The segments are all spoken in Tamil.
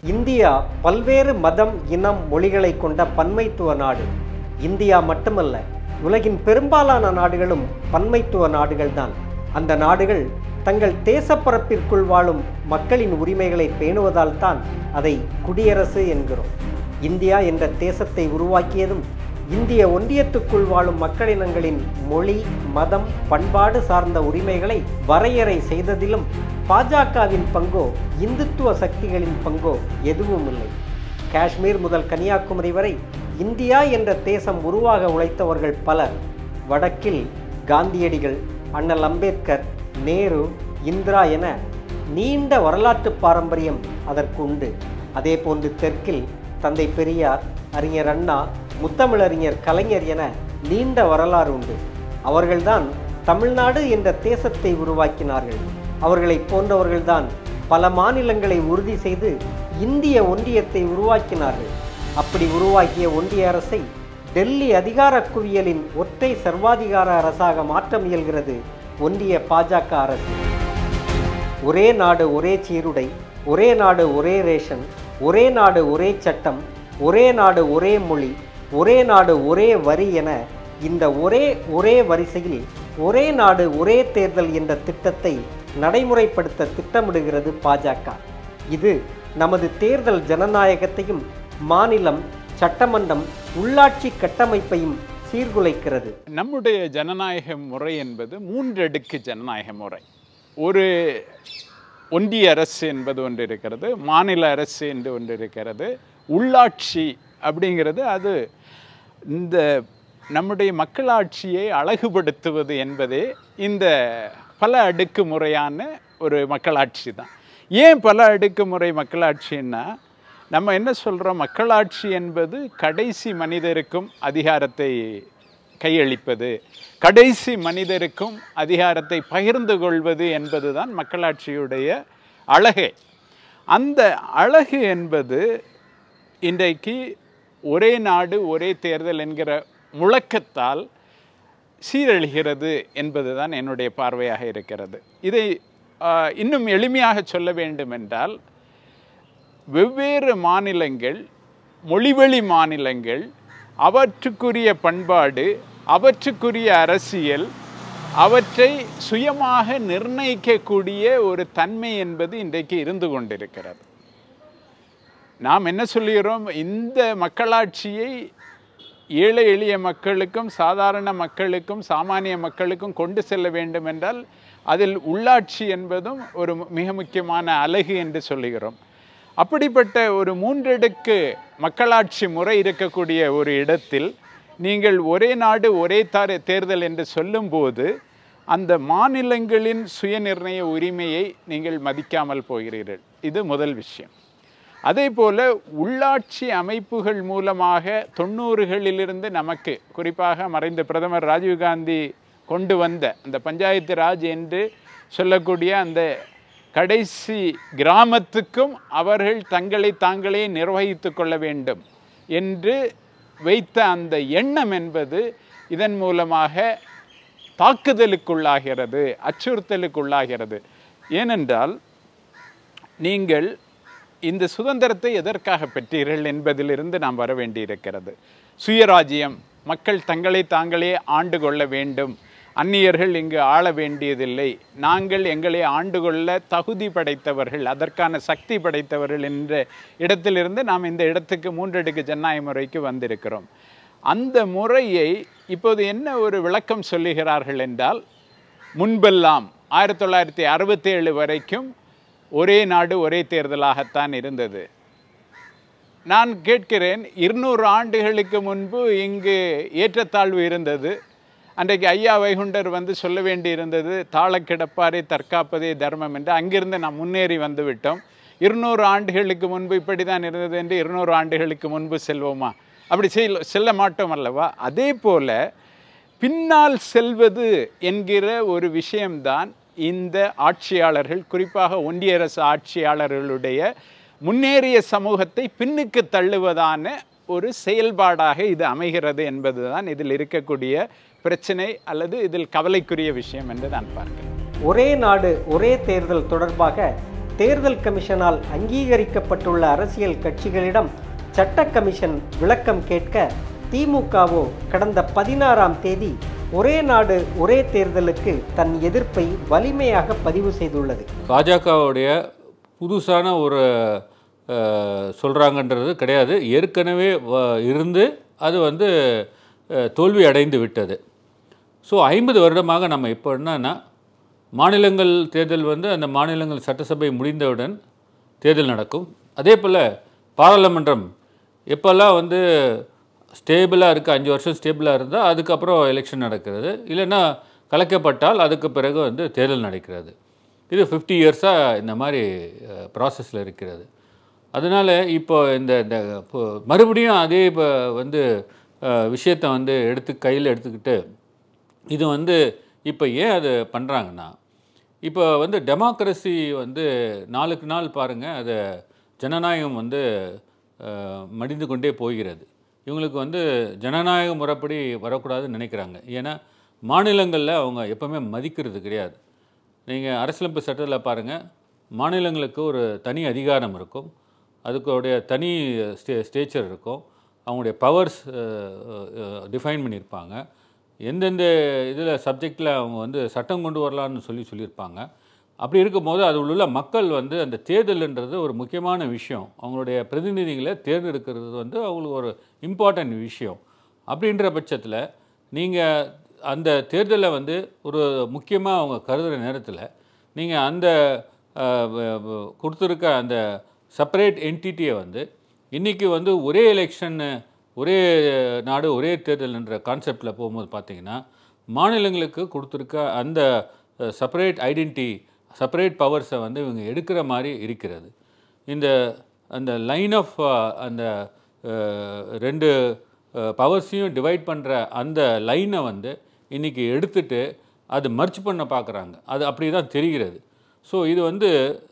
இந்தியா பல்வேறு மதம் இனம் மொழிகளை கொண்ட பன்மைத்துவ நாடு இந்தியா மட்டுமல்ல உலகின் பெரும்பாலான நாடுகளும் பன்மைத்துவ நாடுகள்தான் அந்த நாடுகள் தங்கள் தேசப்பரப்பிற்குள் வாழும் மக்களின் உரிமைகளை பேணுவதால் தான் அதை குடியரசு என்கிறோம் இந்தியா என்ற தேசத்தை உருவாக்கியதும் இந்திய ஒன்றியத்துக்குள் வாழும் மக்களினங்களின் மொழி மதம் பண்பாடு சார்ந்த உரிமைகளை வரையறை செய்ததிலும் பாஜகவின் பங்கோ இந்துத்துவ சக்திகளின் பங்கோ எதுவும் இல்லை காஷ்மீர் முதல் கன்னியாகுமரி வரை இந்தியா என்ற தேசம் உருவாக உழைத்தவர்கள் பலர் வடக்கில் காந்தியடிகள் அண்ணல் அம்பேத்கர் நேரு இந்திரா என நீண்ட வரலாற்று பாரம்பரியம் அதற்கு உண்டு அதே போன்று தெற்கில் தந்தை பெரியார் அறிஞர் அண்ணா முத்தமிழறிஞர் கலைஞர் என நீண்ட வரலாறு உண்டு அவர்கள்தான் தமிழ்நாடு என்ற தேசத்தை உருவாக்கினார்கள் அவர்களைப் போன்றவர்கள்தான் பல மாநிலங்களை உறுதி செய்து இந்திய ஒன்றியத்தை உருவாக்கினார்கள் அப்படி உருவாக்கிய ஒன்றிய அரசை டெல்லி அதிகார குவியலின் ஒற்றை சர்வாதிகார அரசாக மாற்ற முயல்கிறது ஒன்றிய பாஜக அரசு ஒரே நாடு ஒரே சீருடை ஒரே நாடு ஒரே ரேஷன் ஒரே நாடு ஒரே சட்டம் ஒரே நாடு ஒரே மொழி ஒரே நாடு ஒரே வரி என இந்த ஒரே ஒரே வரிசையில் ஒரே நாடு ஒரே தேர்தல் என்ற திட்டத்தை நடைமுறைப்படுத்த திட்டமிடுகிறது பாஜக இது நமது தேர்தல் ஜனநாயகத்தையும் மாநிலம் சட்டமன்றம் உள்ளாட்சி கட்டமைப்பையும் சீர்குலைக்கிறது நம்முடைய ஜனநாயக முறை என்பது மூன்றடுக்கு ஜனநாயக முறை ஒரு ஒன்றிய அரசு என்பது ஒன்று இருக்கிறது மாநில அரசு என்று ஒன்று இருக்கிறது உள்ளாட்சி அப்படிங்கிறது அது இந்த நம்முடைய மக்களாட்சியை அழகுபடுத்துவது என்பதே இந்த பல அடுக்கு முறையான ஒரு மக்களாட்சி தான் ஏன் பல அடுக்கு முறை மக்களாட்சின்னா நம்ம என்ன சொல்கிறோம் மக்களாட்சி என்பது கடைசி மனிதருக்கும் அதிகாரத்தை கையளிப்பது கடைசி மனிதருக்கும் அதிகாரத்தை பகிர்ந்து கொள்வது என்பதுதான் மக்களாட்சியுடைய அழகே அந்த அழகு என்பது இன்றைக்கு ஒரே நாடு ஒரே தேர்தல் என்கிற முழக்கத்தால் சீரழிகிறது என்பதுதான் என்னுடைய பார்வையாக இருக்கிறது இதை ஆஹ், இன்னும் எளிமையாக சொல்ல வேண்டும் என்றால் வெவ்வேறு மாநிலங்கள் மொழிவழி மாநிலங்கள் அவற்றுக்குரிய பண்பாடு அவற்றுக்குரிய அரசியல் அவற்றை சுயமாக நிர்ணயிக்கக்கூடிய ஒரு தன்மை என்பது இன்றைக்கு இருந்து கொண்டிருக்கிறது நாம் என்ன சொல்லுகிறோம் இந்த மக்களாட்சியை ஏழை எளிய மக்களுக்கும் சாதாரண மக்களுக்கும் சாமானிய மக்களுக்கும் கொண்டு செல்ல வேண்டும் என்றால் அதில் உள்ளாட்சி என்பதும் ஒரு மிக முக்கியமான அழகு என்று சொல்லுகிறோம் அப்படிப்பட்ட ஒரு மூன்றடுக்கு மக்களாட்சி முறை இருக்கக்கூடிய ஒரு இடத்தில் நீங்கள் ஒரே நாடு ஒரே தார தேர்தல் என்று சொல்லும்போது அந்த மாநிலங்களின் சுயநிர்ணய உரிமையை நீங்கள் மதிக்காமல் போகிறீர்கள் இது முதல் விஷயம் அதே போல உள்ளாட்சி அமைப்புகள் மூலமாக தொண்ணூறுகளிலிருந்து நமக்கு குறிப்பாக மறைந்த பிரதமர் ராஜீவ்காந்தி கொண்டு வந்த அந்த பஞ்சாயத்து ராஜ் என்று சொல்லக்கூடிய அந்த கடைசி கிராமத்துக்கும் அவர்கள் தங்களை தாங்களே நிர்வகித்து கொள்ள வேண்டும் என்று வைத்த அந்த எண்ணம் என்பது இதன் மூலமாக தாக்குதலுக்குள்ளாகிறது அச்சுறுத்தலுக்குள்ளாகிறது ஏனென்றால் நீங்கள் இந்த சுதந்திரத்தை எதற்காக பெற்றீர்கள் என்பதிலிருந்து நாம் வர வேண்டியிருக்கிறது சுயராஜ்யம் மக்கள் தங்களை தாங்களே ஆண்டு கொள்ள வேண்டும் அந்நியர்கள் இங்கு ஆள வேண்டியதில்லை நாங்கள் எங்களை ஆண்டு கொள்ள தகுதி படைத்தவர்கள் அதற்கான சக்தி படைத்தவர்கள் என்ற இடத்திலிருந்து நாம் இந்த இடத்துக்கு மூன்றடுக்கு ஜனநாயக முறைக்கு வந்திருக்கிறோம் அந்த முறையை இப்போது என்ன ஒரு விளக்கம் சொல்லுகிறார்கள் என்றால் முன்பெல்லாம் ஆயிரத்தி தொள்ளாயிரத்தி அறுபத்தேழு வரைக்கும் ஒரே நாடு ஒரே தேர்தலாகத்தான் இருந்தது நான் கேட்கிறேன் இருநூறு ஆண்டுகளுக்கு முன்பு இங்கு ஏற்றத்தாழ்வு இருந்தது அன்றைக்கு ஐயா வைகுண்டர் வந்து சொல்ல வேண்டியிருந்தது தாழ கிடப்பாரை தற்காப்பதே தர்மம் என்று அங்கிருந்து நாம் முன்னேறி வந்து விட்டோம் இருநூறு ஆண்டுகளுக்கு முன்பு இப்படி தான் இருந்தது என்று இருநூறு ஆண்டுகளுக்கு முன்பு செல்வோமா அப்படி செல்ல செல்ல மாட்டோம் அல்லவா அதே போல பின்னால் செல்வது என்கிற ஒரு விஷயம்தான் இந்த ஆட்சியாளர்கள் குறிப்பாக ஒன்றிய அரசு ஆட்சியாளர்களுடைய முன்னேறிய சமூகத்தை பின்னுக்கு தள்ளுவதான ஒரு செயல்பாடாக இது அமைகிறது என்பதுதான் இதில் இருக்கக்கூடிய பிரச்சனை அல்லது இதில் கவலைக்குரிய விஷயம் என்று நான் பார்க்கிறேன் ஒரே நாடு ஒரே தேர்தல் தொடர்பாக தேர்தல் கமிஷனால் அங்கீகரிக்கப்பட்டுள்ள அரசியல் கட்சிகளிடம் சட்ட கமிஷன் விளக்கம் கேட்க திமுகவோ கடந்த பதினாறாம் தேதி ஒரே நாடு ஒரே தேர்தலுக்கு தன் எதிர்ப்பை வலிமையாக பதிவு செய்துள்ளது பாஜகவுடைய புதுசான ஒரு சொல்கிறாங்கன்றது கிடையாது ஏற்கனவே வ- இருந்து அது வந்து அஹ், தோல்வி அடைந்து விட்டது ஸோ ஐம்பது வருடமாக நம்ம இப்போ என்னன்னா மாநிலங்கள் தேர்தல் வந்து அந்த மாநிலங்கள் சட்டசபை முடிந்தவுடன் தேர்தல் நடக்கும் அதே போல் பாராளுமன்றம் எப்போல்லாம் வந்து ஸ்டேபிளாக இருக்குது அஞ்சு வருஷம் ஸ்டேபிளாக இருந்தால் அதுக்கப்புறம் எலெக்ஷன் நடக்கிறது இல்லைன்னா கலைக்கப்பட்டால் அதுக்கு பிறகு வந்து தேர்தல் நடக்கிறது இது ஃபிஃப்டி இயர்ஸாக இந்த மாதிரி ப்ராசஸில் இருக்கிறது அதனால் இப்போ இந்த இந்த இப்போ மறுபடியும் அதே இப்போ வந்து அஹ், விஷயத்தை வந்து எடுத்து கையில் எடுத்துக்கிட்டு இது வந்து இப்போ ஏன் அது பண்ணுறாங்கன்னா இப்போ வந்து டெமோக்ரஸி வந்து நாளுக்கு நாள் பாருங்கள் அது ஜனநாயகம் வந்து அஹ், மடிந்து கொண்டே போகிறது இவங்களுக்கு வந்து ஜனநாயக முறைப்படி வரக்கூடாதுன்னு நினைக்கிறாங்க ஏன்னா மாநிலங்களில் அவங்க எப்பவுமே மதிக்கிறது கிடையாது நீங்கள் அரசியலமைப்பு சட்டத்தில் பாருங்கள் மாநிலங்களுக்கு ஒரு தனி அதிகாரம் இருக்கும் அதுக்குடைய தனி ஸ்டே ஸ்டேச்சர் இருக்கும் அவங்களுடைய பவர்ஸ் டிஃபைன் பண்ணியிருப்பாங்க எந்தெந்த இதில் சப்ஜெக்டில் அவங்க வந்து சட்டம் கொண்டு வரலான்னு சொல்லி சொல்லியிருப்பாங்க அப்படி இருக்கும்போது அது உள்ள மக்கள் வந்து அந்த தேர்தல்ன்றது ஒரு முக்கியமான விஷயம் அவங்களுடைய பிரதிநிதிகளை தேர்ந்தெடுக்கிறது வந்து அவங்களுக்கு ஒரு இம்பார்ட்டன்ட் விஷயம் அப்படின்ற பட்சத்தில் நீங்கள் அந்த தேர்தலை வந்து ஒரு முக்கியமாக அவங்க கருதுகிற நேரத்தில் நீங்கள் அந்த அஹ், வ- வ- கொடுத்துருக்க அந்த செப்பரேட் என்டிட்டியை வந்து இன்றைக்கி வந்து ஒரே எலெக்ஷன்னு ஒரே நாடு ஒரே தேர்தல்ன்ற கான்செப்டில் போகும்போது பார்த்தீங்கன்னா மாநிலங்களுக்கு கொடுத்துருக்க அந்த செப்பரேட் ஐடென்டி செப்பரேட் பவர்ஸை வந்து இவங்க எடுக்கிற மாதிரி இருக்கிறது இந்த அந்த லைன் ஆஃப் அந்த அஹ், ரெண்டு பவர்ஸையும் டிவைட் பண்ணுற அந்த லைனை வந்து இன்றைக்கி எடுத்துட்டு அது மர்ச் பண்ண பார்க்குறாங்க அது அப்படி தான் தெரிகிறது ஸோ இது வந்து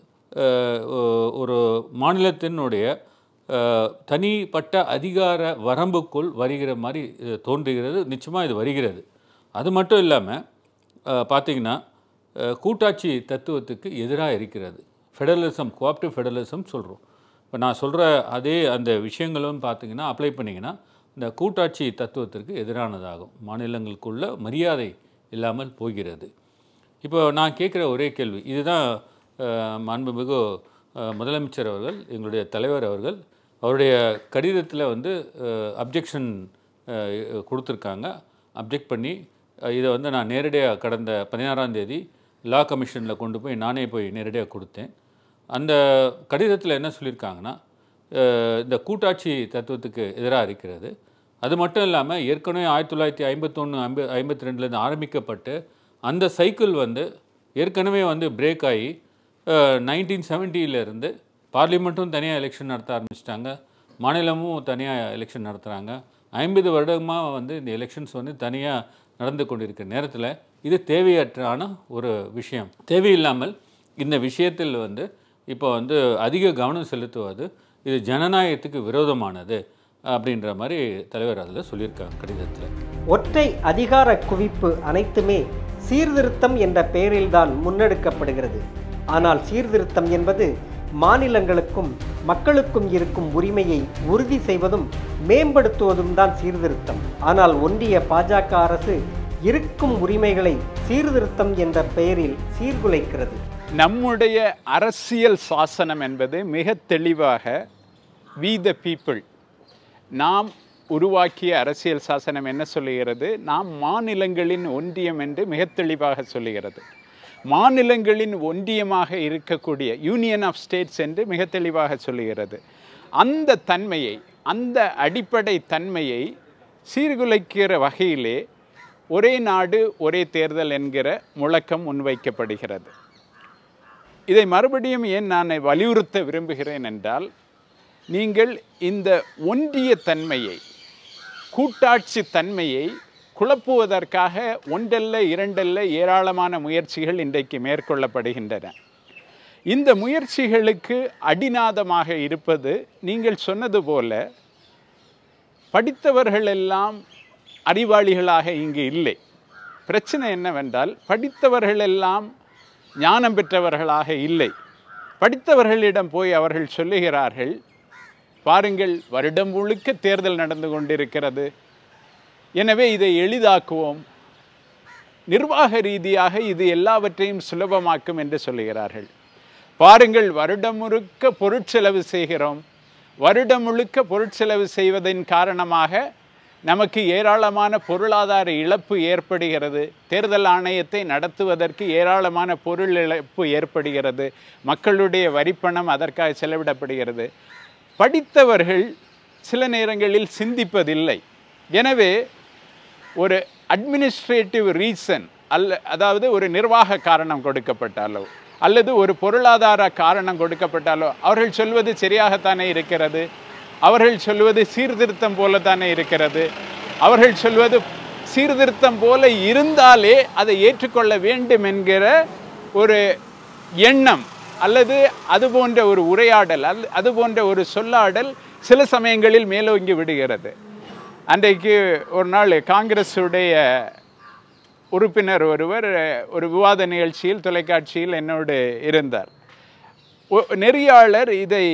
அஹ், ஒ- ஒரு மாநிலத்தினுடைய அஹ், தனிப்பட்ட அதிகார வரம்புக்குள் வருகிற மாதிரி இது தோன்றுகிறது நிச்சயமாக இது வருகிறது அது மட்டும் இல்லாமல் பார்த்தீங்கன்னா அஹ், கூட்டாட்சி தத்துவத்துக்கு எதிராக இருக்கிறது ஃபெடரலிசம் கோஆப்டிவ் ஃபெடரலிசம் சொல்கிறோம் இப்போ நான் சொல்கிற அதே அந்த விஷயங்களும் பார்த்தீங்கன்னா அப்ளை பண்ணிங்கன்னா இந்த கூட்டாட்சி தத்துவத்திற்கு எதிரானதாகும் மாநிலங்களுக்குள்ள மரியாதை இல்லாமல் போகிறது இப்போ நான் கேட்குற ஒரே கேள்வி இதுதான் அஹ், மாண்புமிகு அஹ், முதலமைச்சர் அவர்கள் எங்களுடைய தலைவர் அவர்கள் அவருடைய கடிதத்தில் வந்து அப்ஜெக்ஷன் கொடுத்துருக்காங்க அப்ஜெக்ட் பண்ணி அஹ், இதை வந்து நான் நேரடியாக கடந்த பதினாறாம் தேதி லா கமிஷனில் கொண்டு போய் நானே போய் நேரடியாக கொடுத்தேன் அந்த கடிதத்தில் என்ன சொல்லியிருக்காங்கன்னா அஹ், இந்த கூட்டாட்சி தத்துவத்துக்கு எதிராக இருக்கிறது அது மட்டும் இல்லாமல் ஏற்கனவே ஆயிரத்தி தொள்ளாயிரத்தி ஐம்பத்தொன்று ஐம்ப ஐம்பத்தி ரெண்டுலேருந்து ஆரம்பிக்கப்பட்டு அந்த சைக்கிள் வந்து ஏற்கனவே வந்து பிரேக் ஆகி நைன்டீன் செவன்ட்டியிலேருந்து பார்லிமெண்ட்டும் தனியாக எலெக்ஷன் நடத்த ஆரம்பிச்சிட்டாங்க மாநிலமும் தனியாக எலெக்ஷன் நடத்துகிறாங்க ஐம்பது வருடமாக வந்து இந்த எலெக்ஷன்ஸ் வந்து தனியாக நடந்து கொண்டிருக்கிற நேரத்தில் இது தேவையற்றான ஒரு விஷயம் தேவையில்லாமல் இந்த விஷயத்தில் வந்து இப்போ வந்து அதிக கவனம் செலுத்துவது இது ஜனநாயகத்துக்கு விரோதமானது அப்படின்ற மாதிரி தலைவர் அதில் சொல்லியிருக்காங்க கடிதத்தில் ஒற்றை அதிகார குவிப்பு அனைத்துமே சீர்திருத்தம் என்ற பெயரில்தான் முன்னெடுக்கப்படுகிறது ஆனால் சீர்திருத்தம் என்பது மாநிலங்களுக்கும் மக்களுக்கும் இருக்கும் உரிமையை உறுதி செய்வதும் மேம்படுத்துவதும் தான் சீர்திருத்தம் ஆனால் ஒன்றிய பாஜக அரசு இருக்கும் உரிமைகளை சீர்திருத்தம் என்ற பெயரில் சீர்குலைக்கிறது நம்முடைய அரசியல் சாசனம் என்பது மிக தெளிவாக வி த பீப்புள் நாம் உருவாக்கிய அரசியல் சாசனம் என்ன சொல்லுகிறது நாம் மாநிலங்களின் ஒன்றியம் என்று மிக தெளிவாக சொல்லுகிறது மாநிலங்களின் ஒன்றியமாக இருக்கக்கூடிய யூனியன் ஆஃப் ஸ்டேட்ஸ் என்று மிக தெளிவாக சொல்லுகிறது அந்த தன்மையை அந்த அடிப்படை தன்மையை சீர்குலைக்கிற வகையிலே ஒரே நாடு ஒரே தேர்தல் என்கிற முழக்கம் முன்வைக்கப்படுகிறது இதை மறுபடியும் ஏன் நான் வலியுறுத்த விரும்புகிறேன் என்றால் நீங்கள் இந்த ஒன்றிய தன்மையை கூட்டாட்சி தன்மையை குழப்புவதற்காக ஒன்றல்ல இரண்டல்ல ஏராளமான முயற்சிகள் இன்றைக்கு மேற்கொள்ளப்படுகின்றன இந்த முயற்சிகளுக்கு அடிநாதமாக இருப்பது நீங்கள் சொன்னது போல படித்தவர்கள் எல்லாம் அறிவாளிகளாக இங்கு இல்லை பிரச்சனை என்னவென்றால் படித்தவர்கள் எல்லாம் ஞானம் பெற்றவர்களாக இல்லை படித்தவர்களிடம் போய் அவர்கள் சொல்லுகிறார்கள் பாருங்கள் வருடம் முழுக்க தேர்தல் நடந்து கொண்டிருக்கிறது எனவே இதை எளிதாக்குவோம் நிர்வாக ரீதியாக இது எல்லாவற்றையும் சுலபமாக்கும் என்று சொல்லுகிறார்கள் பாருங்கள் வருடம் முழுக்க பொருட்செலவு செய்கிறோம் வருடம் முழுக்க பொருட்செலவு செய்வதன் காரணமாக நமக்கு ஏராளமான பொருளாதார இழப்பு ஏற்படுகிறது தேர்தல் ஆணையத்தை நடத்துவதற்கு ஏராளமான பொருள் இழப்பு ஏற்படுகிறது மக்களுடைய வரிப்பணம் அதற்காக செலவிடப்படுகிறது படித்தவர்கள் சில நேரங்களில் சிந்திப்பதில்லை எனவே ஒரு அட்மினிஸ்ட்ரேட்டிவ் ரீசன் அல்ல அதாவது ஒரு நிர்வாக காரணம் கொடுக்கப்பட்டாலோ அல்லது ஒரு பொருளாதார காரணம் கொடுக்கப்பட்டாலோ அவர்கள் சொல்வது சரியாகத்தானே இருக்கிறது அவர்கள் சொல்வது சீர்திருத்தம் போலத்தானே இருக்கிறது அவர்கள் சொல்வது சீர்திருத்தம் போல இருந்தாலே அதை ஏற்றுக்கொள்ள வேண்டும் என்கிற ஒரு எண்ணம் அல்லது அது போன்ற ஒரு உரையாடல் அல்ல அது போன்ற ஒரு சொல்லாடல் சில சமயங்களில் மேலோங்கி விடுகிறது அன்றைக்கு ஒரு நாள் காங்கிரஸுடைய உறுப்பினர் ஒருவர் ஒரு விவாத நிகழ்ச்சியில் தொலைக்காட்சியில் என்னோடு இருந்தார் ஒ- நெறியாளர் இதை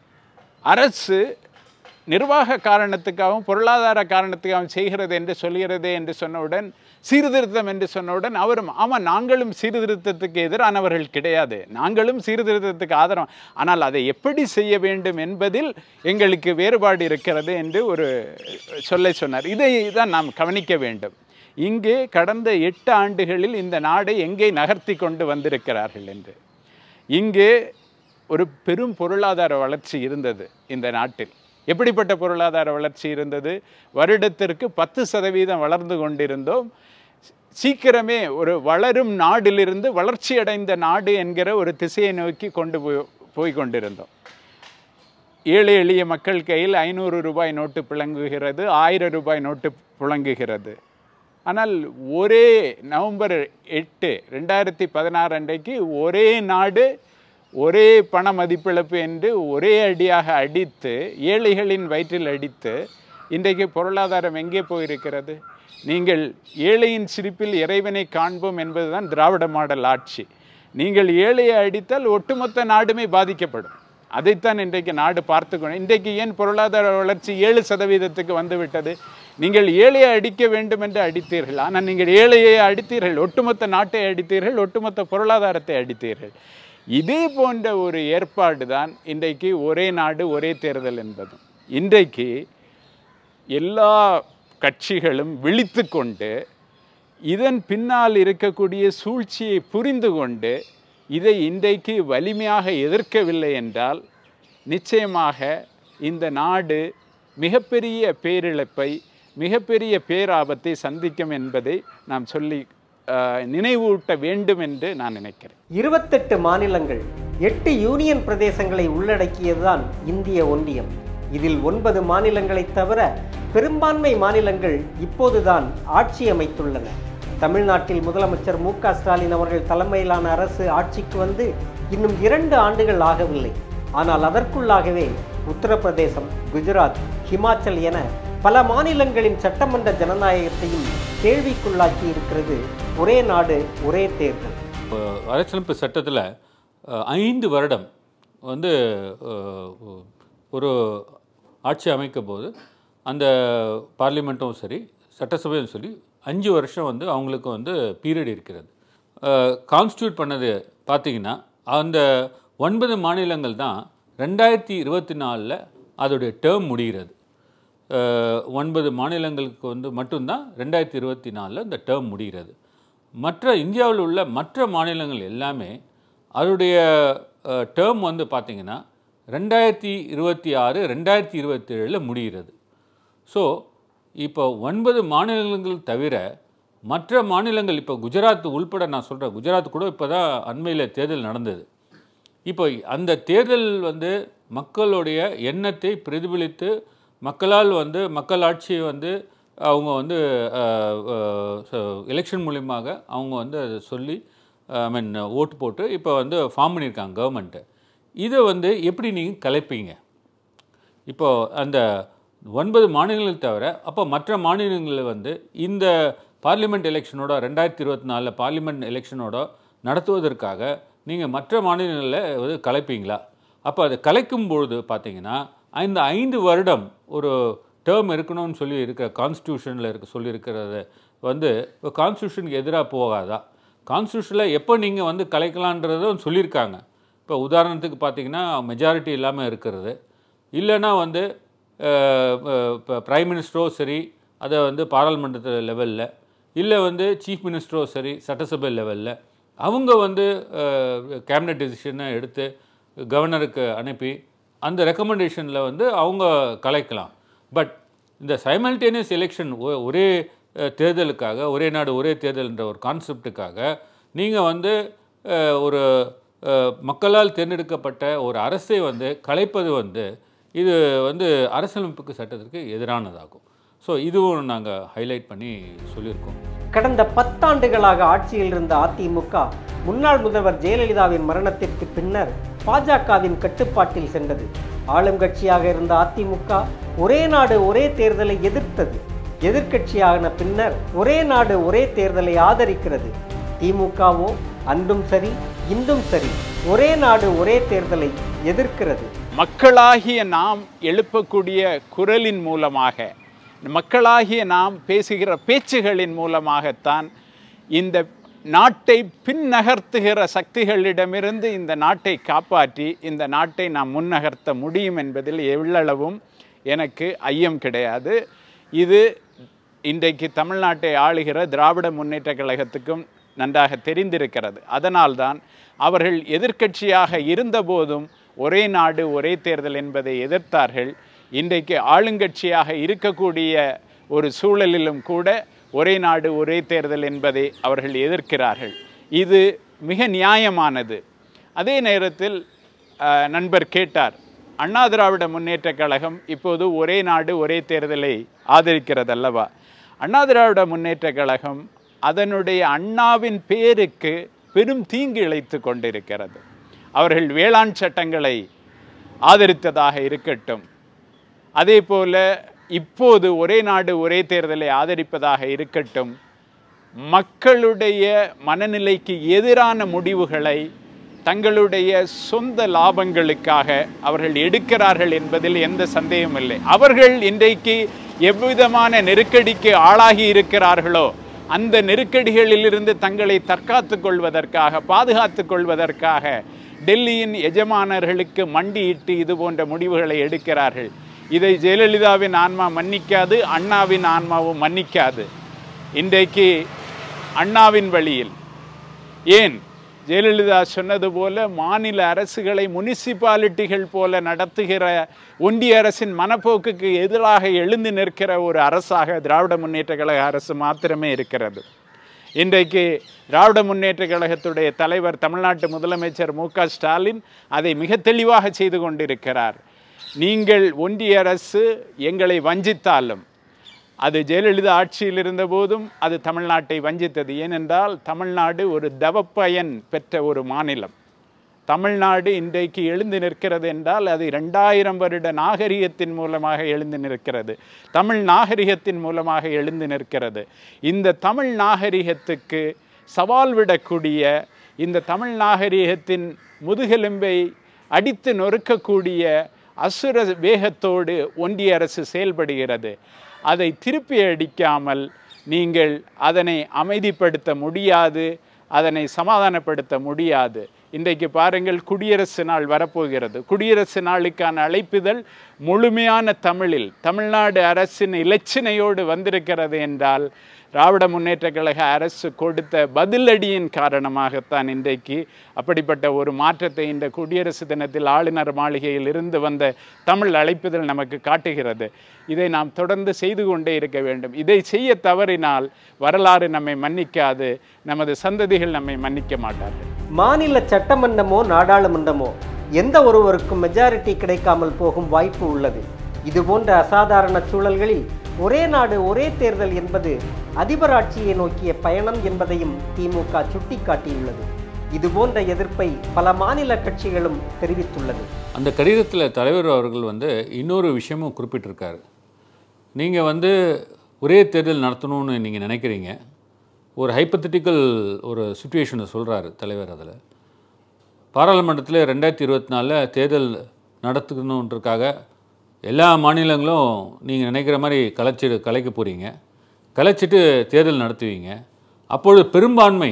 அரசு நிர்வாக காரணத்துக்காகவும் பொருளாதார காரணத்துக்காகவும் செய்கிறது என்று சொல்கிறது என்று சொன்னவுடன் சீர்திருத்தம் என்று சொன்னவுடன் அவரும் ஆமாம் நாங்களும் சீர்திருத்தத்துக்கு எதிரானவர்கள் கிடையாது நாங்களும் சீர்திருத்தத்துக்கு ஆதரவு ஆனால் அதை எப்படி செய்ய வேண்டும் என்பதில் எங்களுக்கு வேறுபாடு இருக்கிறது என்று ஒரு சொல்லை சொன்னார் இதை தான் நாம் கவனிக்க வேண்டும் இங்கே கடந்த எட்டு ஆண்டுகளில் இந்த நாடை எங்கே நகர்த்தி கொண்டு வந்திருக்கிறார்கள் என்று இங்கே ஒரு பெரும் பொருளாதார வளர்ச்சி இருந்தது இந்த நாட்டில் எப்படிப்பட்ட பொருளாதார வளர்ச்சி இருந்தது வருடத்திற்கு பத்து சதவீதம் வளர்ந்து கொண்டிருந்தோம் சீக்கிரமே ஒரு வளரும் நாடிலிருந்து வளர்ச்சியடைந்த நாடு என்கிற ஒரு திசையை நோக்கி கொண்டு போய் போய் கொண்டிருந்தோம் ஏழை எளிய மக்கள் கையில் ஐநூறு ரூபாய் நோட்டு புழங்குகிறது ஆயிரம் ரூபாய் நோட்டு புழங்குகிறது ஆனால் ஒரே நவம்பர் எட்டு ரெண்டாயிரத்தி பதினாறு அன்றைக்கு ஒரே நாடு ஒரே பண மதிப்பிழப்பு என்று ஒரே அடியாக அடித்து ஏழைகளின் வயிற்றில் அடித்து இன்றைக்கு பொருளாதாரம் எங்கே போயிருக்கிறது நீங்கள் ஏழையின் சிரிப்பில் இறைவனை காண்போம் என்பதுதான் திராவிட மாடல் ஆட்சி நீங்கள் ஏழையை அடித்தால் ஒட்டுமொத்த நாடுமே பாதிக்கப்படும் அதைத்தான் இன்றைக்கு நாடு பார்த்து கொண்டு இன்றைக்கு ஏன் பொருளாதார வளர்ச்சி ஏழு சதவீதத்துக்கு வந்துவிட்டது நீங்கள் ஏழையை அடிக்க வேண்டும் என்று அடித்தீர்கள் ஆனால் நீங்கள் ஏழையை அடித்தீர்கள் ஒட்டுமொத்த நாட்டை அடித்தீர்கள் ஒட்டுமொத்த பொருளாதாரத்தை அடித்தீர்கள் இதே போன்ற ஒரு ஏற்பாடு தான் இன்றைக்கு ஒரே நாடு ஒரே தேர்தல் என்பதும் இன்றைக்கு எல்லா கட்சிகளும் விழித்து கொண்டு இதன் பின்னால் இருக்கக்கூடிய சூழ்ச்சியை புரிந்து கொண்டு இதை இன்றைக்கு வலிமையாக எதிர்க்கவில்லை என்றால் நிச்சயமாக இந்த நாடு மிகப்பெரிய பேரிழப்பை மிகப்பெரிய பேராபத்தை சந்திக்கும் என்பதை நாம் சொல்லி ஆஹ், நினைவூட்ட வேண்டும் என்று நான் நினைக்கிறேன் இருபத்தெட்டு மாநிலங்கள் எட்டு யூனியன் பிரதேசங்களை உள்ளடக்கியதுதான் இந்திய ஒன்றியம் இதில் ஒன்பது மாநிலங்களைத் தவிர பெரும்பான்மை மாநிலங்கள் இப்போதுதான் ஆட்சி அமைத்துள்ளன தமிழ்நாட்டில் முதலமைச்சர் மு க ஸ்டாலின் அவர்கள் தலைமையிலான அரசு ஆட்சிக்கு வந்து இன்னும் இரண்டு ஆண்டுகள் ஆகவில்லை ஆனால் அதற்குள்ளாகவே உத்தரப்பிரதேசம் குஜராத் ஹிமாச்சல் என பல மாநிலங்களின் சட்டமன்ற ஜனநாயகத்தையும் கேள்விக்குள்ளாக்கி இருக்கிறது ஒரே நாடு ஒரே தேர்தல் இப்போ அரசியலமைப்பு சட்டத்தில் ஐந்து வருடம் வந்து அஹ், ஒரு ஆட்சி அமைக்கும் போது அந்த பார்லிமெண்ட்டும் சரி சட்டசபையும் சரி அஞ்சு வருஷம் வந்து அவங்களுக்கு வந்து பீரியட் இருக்கிறது கான்ஸ்டியூட் பண்ணது பார்த்தீங்கன்னா அந்த ஒன்பது மாநிலங்கள் தான் ரெண்டாயிரத்தி இருபத்தி நாலில் அதோடைய டேர்ம் முடிகிறது அஹ், ஒன்பது மாநிலங்களுக்கு வந்து மட்டும்தான் ரெண்டாயிரத்தி இருபத்தி நாலில் இந்த டேர்ம் முடிகிறது மற்ற இந்தியாவில் உள்ள மற்ற மாநிலங்கள் எல்லாமே அதோடைய டேர்ம் வந்து பார்த்திங்கன்னா ரெண்டாயிரத்தி இருபத்தி ஆறு ரெண்டாயிரத்தி இருபத்தி ஏழில் முடிகிறது ஸோ இப்போ ஒன்பது மாநிலங்கள் தவிர மற்ற மாநிலங்கள் இப்போ குஜராத் உள்பட நான் சொல்கிறேன் குஜராத் கூட இப்போ தான் அண்மையில் தேர்தல் நடந்தது இப்போ அந்த தேர்தல் வந்து மக்களுடைய எண்ணத்தை பிரதிபலித்து மக்களால் வந்து மக்கள் ஆட்சியை வந்து அவங்க வந்து எலெக்ஷன் மூலியமாக அவங்க வந்து அதை சொல்லி ஐ மீன் ஓட்டு போட்டு இப்போ வந்து ஃபார்ம் பண்ணியிருக்காங்க கவர்மெண்ட்டு இதை வந்து எப்படி நீங்கள் கலைப்பீங்க இப்போ அந்த ஒன்பது மாநிலங்கள் தவிர அப்போ மற்ற மாநிலங்களில் வந்து இந்த பார்லிமெண்ட் எலெக்ஷனோட ரெண்டாயிரத்தி இருபத்தி நாலில் பார்லிமெண்ட் எலெக்ஷனோட நடத்துவதற்காக நீங்கள் மற்ற மாநிலங்களில் வந்து கலைப்பீங்களா அப்போ அது கலைக்கும் பொழுது பார்த்தீங்கன்னா இந்த ஐந்து வருடம் ஒரு டேர்ம் இருக்கணும்னு சொல்லி இருக்கிற கான்ஸ்டியூஷனில் இருக்க சொல்லியிருக்கிறத வந்து இப்போ கான்ஸ்டியூஷனுக்கு எதிராக போகாதா கான்ஸ்டியூஷனில் எப்போ நீங்கள் வந்து கலைக்கலான்றதும் சொல்லியிருக்காங்க இப்போ உதாரணத்துக்கு பார்த்தீங்கன்னா மெஜாரிட்டி இல்லாமல் இருக்கிறது இல்லைன்னா வந்து இப்போ ப்ரைம் மினிஸ்டரோ சரி அதை வந்து பாராளுமன்ற லெவலில் இல்லை வந்து சீஃப் மினிஸ்டரோ சரி சட்டசபை லெவலில் அவங்க வந்து கேபினட் டெசிஷனை எடுத்து கவர்னருக்கு அனுப்பி அந்த ரெக்கமெண்டேஷனில் வந்து அவங்க கலைக்கலாம் பட் இந்த சைமல்டேனியஸ் எலெக்ஷன் ஒரே அஹ், தேர்தலுக்காக ஒரே நாடு ஒரே தேர்தல்ன்ற ஒரு கான்செப்டுக்காக நீங்கள் வந்து அஹ், ஒரு அஹ், மக்களால் தேர்ந்தெடுக்கப்பட்ட ஒரு அரசை வந்து கலைப்பது வந்து இது வந்து அரசியலமைப்புக்கு சட்டத்திற்கு எதிரானதாகும் ஸோ இதுவும் நாங்கள் ஹைலைட் பண்ணி சொல்லியிருக்கோம் கடந்த பத்தாண்டுகளாக ஆட்சியில் இருந்த அதிமுக முன்னாள் முதல்வர் ஜெயலலிதாவின் மரணத்திற்கு பின்னர் பாஜகவின் கட்டுப்பாட்டில் சென்றது ஆளுங்கட்சியாக இருந்த அதிமுக ஒரே நாடு ஒரே தேர்தலை எதிர்த்தது எதிர்க்கட்சியான பின்னர் ஒரே நாடு ஒரே தேர்தலை ஆதரிக்கிறது திமுகவோ அன்றும் சரி இன்றும் சரி ஒரே நாடு ஒரே தேர்தலை எதிர்க்கிறது மக்களாகிய நாம் எழுப்பக்கூடிய குரலின் மூலமாக மக்களாகிய நாம் பேசுகிற பேச்சுகளின் மூலமாகத்தான் இந்த நாட்டை பின்னகர்த்துகிற சக்திகளிடமிருந்து இந்த நாட்டை காப்பாற்றி இந்த நாட்டை நாம் முன்னகர்த்த முடியும் என்பதில் எவ்வளவும் எனக்கு ஐயம் கிடையாது இது இன்றைக்கு தமிழ்நாட்டை ஆளுகிற திராவிட முன்னேற்ற கழகத்துக்கும் நன்றாக தெரிந்திருக்கிறது அதனால்தான் அவர்கள் எதிர்க்கட்சியாக இருந்தபோதும் ஒரே நாடு ஒரே தேர்தல் என்பதை எதிர்த்தார்கள் இன்றைக்கு ஆளுங்கட்சியாக இருக்கக்கூடிய ஒரு சூழலிலும் கூட ஒரே நாடு ஒரே தேர்தல் என்பதை அவர்கள் எதிர்க்கிறார்கள் இது மிக நியாயமானது அதே நேரத்தில் அஹ், நண்பர் கேட்டார் அண்ணா திராவிட முன்னேற்ற கழகம் இப்போது ஒரே நாடு ஒரே தேர்தலை ஆதரிக்கிறது அல்லவா அண்ணா திராவிட முன்னேற்ற கழகம் அதனுடைய அண்ணாவின் பேருக்கு பெரும் தீங்கு இழைத்து கொண்டிருக்கிறது அவர்கள் வேளாண் சட்டங்களை ஆதரித்ததாக இருக்கட்டும் அதே போல இப்போது ஒரே நாடு ஒரே தேர்தலை ஆதரிப்பதாக இருக்கட்டும் மக்களுடைய மனநிலைக்கு எதிரான முடிவுகளை தங்களுடைய சொந்த லாபங்களுக்காக அவர்கள் எடுக்கிறார்கள் என்பதில் எந்த சந்தேகமும் இல்லை அவர்கள் இன்றைக்கு எவ்விதமான நெருக்கடிக்கு ஆளாகி இருக்கிறார்களோ அந்த நெருக்கடிகளிலிருந்து தங்களை தற்காத்துக் கொள்வதற்காக பாதுகாத்துக் கொள்வதற்காக டெல்லியின் எஜமானர்களுக்கு மண்டியிட்டு இது போன்ற முடிவுகளை எடுக்கிறார்கள் இதை ஜெயலலிதாவின் ஆன்மா மன்னிக்காது அண்ணாவின் ஆன்மாவும் மன்னிக்காது இன்றைக்கு அண்ணாவின் வழியில் ஏன் ஜெயலலிதா சொன்னது போல மாநில அரசுகளை முனிசிபாலிட்டிகள் போல நடத்துகிற ஒன்றிய அரசின் மனப்போக்குக்கு எதிராக எழுந்து நிற்கிற ஒரு அரசாக திராவிட முன்னேற்ற கழக அரசு மாத்திரமே இருக்கிறது இன்றைக்கு திராவிட முன்னேற்ற கழகத்துடைய தலைவர் தமிழ்நாட்டு முதலமைச்சர் மு க ஸ்டாலின் அதை மிக தெளிவாக செய்து கொண்டிருக்கிறார் நீங்கள் ஒன்றிய அரசு எங்களை வஞ்சித்தாலும் அது ஜெயலலிதா ஆட்சியில் இருந்தபோதும் அது தமிழ்நாட்டை வஞ்சித்தது ஏனென்றால் தமிழ்நாடு ஒரு தவப்பயன் பெற்ற ஒரு மாநிலம் தமிழ்நாடு இன்றைக்கு எழுந்து நிற்கிறது என்றால் அது ரெண்டாயிரம் வருட நாகரிகத்தின் மூலமாக எழுந்து நிற்கிறது தமிழ் நாகரிகத்தின் மூலமாக எழுந்து நிற்கிறது இந்த தமிழ் நாகரிகத்துக்கு சவால் விடக்கூடிய இந்த தமிழ் நாகரிகத்தின் முதுகெலும்பை அடித்து நொறுக்கக்கூடிய அசுர வேகத்தோடு ஒன்றிய அரசு செயல்படுகிறது அதை திருப்பி அடிக்காமல் நீங்கள் அதனை அமைதிப்படுத்த முடியாது அதனை சமாதானப்படுத்த முடியாது இன்றைக்கு பாருங்கள் குடியரசு நாள் வரப்போகிறது குடியரசு நாளுக்கான அழைப்புதல் முழுமையான தமிழில் தமிழ்நாடு அரசின் இலச்சினையோடு வந்திருக்கிறது என்றால் திராவிட முன்னேற்ற கழக அரசு கொடுத்த பதிலடியின் காரணமாகத்தான் இன்றைக்கு அப்படிப்பட்ட ஒரு மாற்றத்தை இந்த குடியரசு தினத்தில் ஆளுநர் மாளிகையில் இருந்து வந்த தமிழ் அழைப்புதல் நமக்கு காட்டுகிறது இதை நாம் தொடர்ந்து செய்து கொண்டே இருக்க வேண்டும் இதை செய்ய தவறினால் வரலாறு நம்மை மன்னிக்காது நமது சந்ததிகள் நம்மை மன்னிக்க மாட்டார்கள் மாநில சட்டமன்றமோ நாடாளுமன்றமோ எந்த ஒருவருக்கும் மெஜாரிட்டி கிடைக்காமல் போகும் வாய்ப்பு உள்ளது இது போன்ற அசாதாரண சூழல்களில் ஒரே நாடு ஒரே தேர்தல் என்பது அதிபர் ஆட்சியை நோக்கிய பயணம் என்பதையும் திமுக சுட்டிக்காட்டியுள்ளது இது போன்ற எதிர்ப்பை பல மாநில கட்சிகளும் தெரிவித்துள்ளது அந்த கடிதத்தில் தலைவர் அவர்கள் வந்து இன்னொரு விஷயமும் குறிப்பிட்டிருக்காரு நீங்கள் வந்து ஒரே தேர்தல் நடத்தணும்னு நீங்கள் நினைக்கிறீங்க ஒரு ஹைப்பத்தட்டிக்கல் ஒரு சுச்சுவேஷனை சொல்கிறாரு தலைவர் அதில் பாராளுமன்றத்தில் ரெண்டாயிரத்தி இருபத்தி நாலில் தேர்தல் நடத்தணுன்றதுக்காக எல்லா மாநிலங்களும் நீங்கள் நினைக்கிற மாதிரி கலைச்சிடு கலைக்க போகிறீங்க கலைச்சிட்டு தேர்தல் நடத்துவீங்க அப்பொழுது பெரும்பான்மை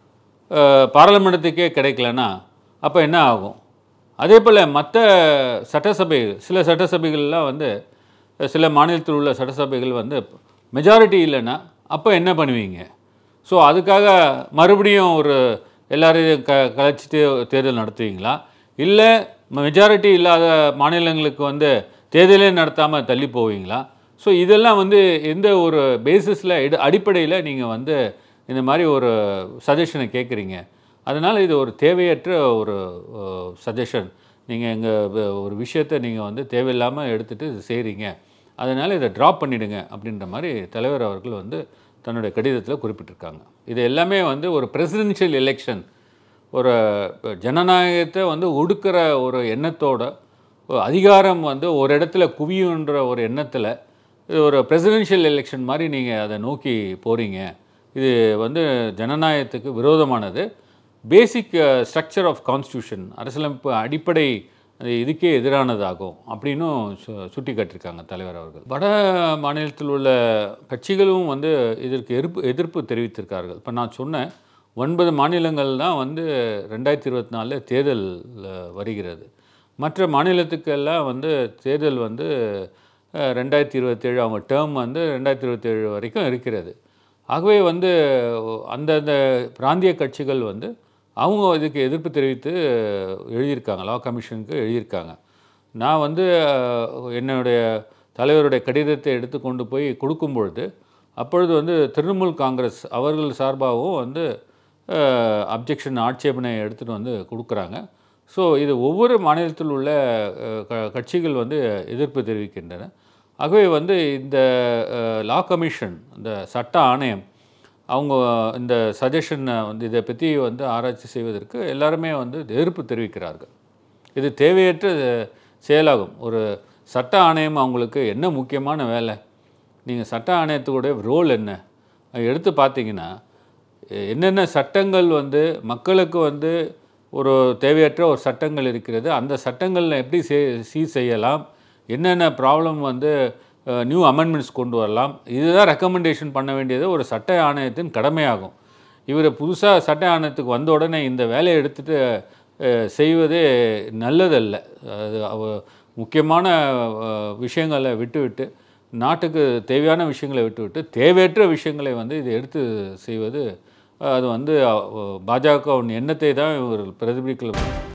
அஹ், பாராளுமன்றத்துக்கே கிடைக்கலன்னா அப்போ என்ன ஆகும் அதே போல் மற்ற சட்டசபை சில சட்டசபைகள்லாம் வந்து சில மாநிலத்தில் உள்ள சட்டசபைகள் வந்து மெஜாரிட்டி இல்லைன்னா அப்போ என்ன பண்ணுவீங்க ஸோ அதுக்காக மறுபடியும் ஒரு எல்லாரையும் க கலைச்சிட்டு தேர்தல் நடத்துவீங்களா இல்லை மெஜாரிட்டி இல்லாத மாநிலங்களுக்கு வந்து தேர்தலே நடத்தாமல் தள்ளி போவீங்களா ஸோ இதெல்லாம் வந்து எந்த ஒரு பேசிஸில் எடு அடிப்படையில் நீங்கள் வந்து இந்த மாதிரி ஒரு சஜஷனை கேட்குறீங்க அதனால் இது ஒரு தேவையற்ற ஒரு சஜஷன் நீங்கள் எங்கள் ஒரு விஷயத்தை நீங்கள் வந்து தேவையில்லாமல் எடுத்துகிட்டு இது செய்கிறீங்க அதனால் இதை ட்ராப் பண்ணிடுங்க அப்படின்ற மாதிரி தலைவர் அவர்கள் வந்து தன்னுடைய கடிதத்தில் குறிப்பிட்டிருக்காங்க இது எல்லாமே வந்து ஒரு பிரசிடென்ஷியல் எலெக்ஷன் ஒரு ஜனநாயகத்தை வந்து ஒடுக்கிற ஒரு எண்ணத்தோட ஒரு அதிகாரம் வந்து ஒரு இடத்துல குவியுன்ற ஒரு எண்ணத்தில் இது ஒரு பிரசிடென்ஷியல் எலெக்ஷன் மாதிரி நீங்கள் அதை நோக்கி போகிறீங்க இது வந்து ஜனநாயகத்துக்கு விரோதமானது பேசிக் ஸ்ட்ரக்சர் ஆஃப் கான்ஸ்டியூஷன் அரசியலமைப்பு அடிப்படை அது இதுக்கே எதிரானதாகும் அப்படின்னும் சு சுட்டி காட்டியிருக்காங்க தலைவர் அவர்கள் வட மாநிலத்தில் உள்ள கட்சிகளும் வந்து இதற்கு எதிர்ப்பு எதிர்ப்பு தெரிவித்திருக்கார்கள் இப்போ நான் சொன்னேன் ஒன்பது மாநிலங்கள் தான் வந்து ரெண்டாயிரத்தி இருபத்தி நாலில் தேர்தல் அஹ், வருகிறது மற்ற மாநிலத்துக்கெல்லாம் வந்து தேர்தல் வந்து அஹ், ரெண்டாயிரத்தி இருபத்தேழு அவங்க டேர்ம் வந்து ரெண்டாயிரத்தி இருபத்தேழு வரைக்கும் இருக்கிறது ஆகவே வந்து அந்தந்த பிராந்திய கட்சிகள் வந்து அவங்க இதுக்கு எதிர்ப்பு தெரிவித்து எழுதியிருக்காங்க லா கமிஷனுக்கு எழுதியிருக்காங்க நான் வந்து அஹ், என்னுடைய தலைவருடைய கடிதத்தை எடுத்து கொண்டு போய் கொடுக்கும் பொழுது அப்பொழுது வந்து திரிணாமுல் காங்கிரஸ் அவர்கள் சார்பாகவும் வந்து அப்ஜெக்ஷன் ஆட்சேபனை எடுத்துகிட்டு வந்து கொடுக்குறாங்க ஸோ இது ஒவ்வொரு மாநிலத்தில் உள்ள அஹ், க- கட்சிகள் வந்து எதிர்ப்பு தெரிவிக்கின்றன ஆகவே வந்து இந்த லா கமிஷன் இந்த சட்ட ஆணையம் அவங்க இந்த சஜஷனை வந்து இதை பற்றி வந்து ஆராய்ச்சி செய்வதற்கு எல்லாருமே வந்து எதிர்ப்பு தெரிவிக்கிறார்கள் இது தேவையற்ற செயலாகும் ஒரு சட்ட ஆணையம் அவங்களுக்கு என்ன முக்கியமான வேலை நீங்கள் சட்ட ஆணையத்துடைய ரோல் என்ன அது எடுத்து பார்த்தீங்கன்னா எ- என்னென்ன சட்டங்கள் வந்து மக்களுக்கு வந்து ஒரு தேவையற்ற ஒரு சட்டங்கள் இருக்கிறது அந்த சட்டங்களில் எப்படி சே சீர் செய்யலாம் என்னென்ன ப்ராப்ளம் வந்து நியூ அமெண்ட்மெண்ட்ஸ் கொண்டு வரலாம் இதுதான் ரெக்கமெண்டேஷன் பண்ண வேண்டியது ஒரு சட்ட ஆணையத்தின் கடமையாகும் இவர் புதுசாக சட்ட ஆணையத்துக்கு வந்த உடனே இந்த வேலையை எடுத்துட்டு அஹ், செய்வதே நல்லதல்ல அது அவ முக்கியமான அஹ், விஷயங்களை விட்டுவிட்டு நாட்டுக்கு தேவையான விஷயங்களை விட்டுவிட்டு தேவையற்ற விஷயங்களை வந்து இதை எடுத்து செய்வது அது வந்து அஹ், பாஜகவின் எண்ணத்தை தான் இவர் பிரதிபலிக்கல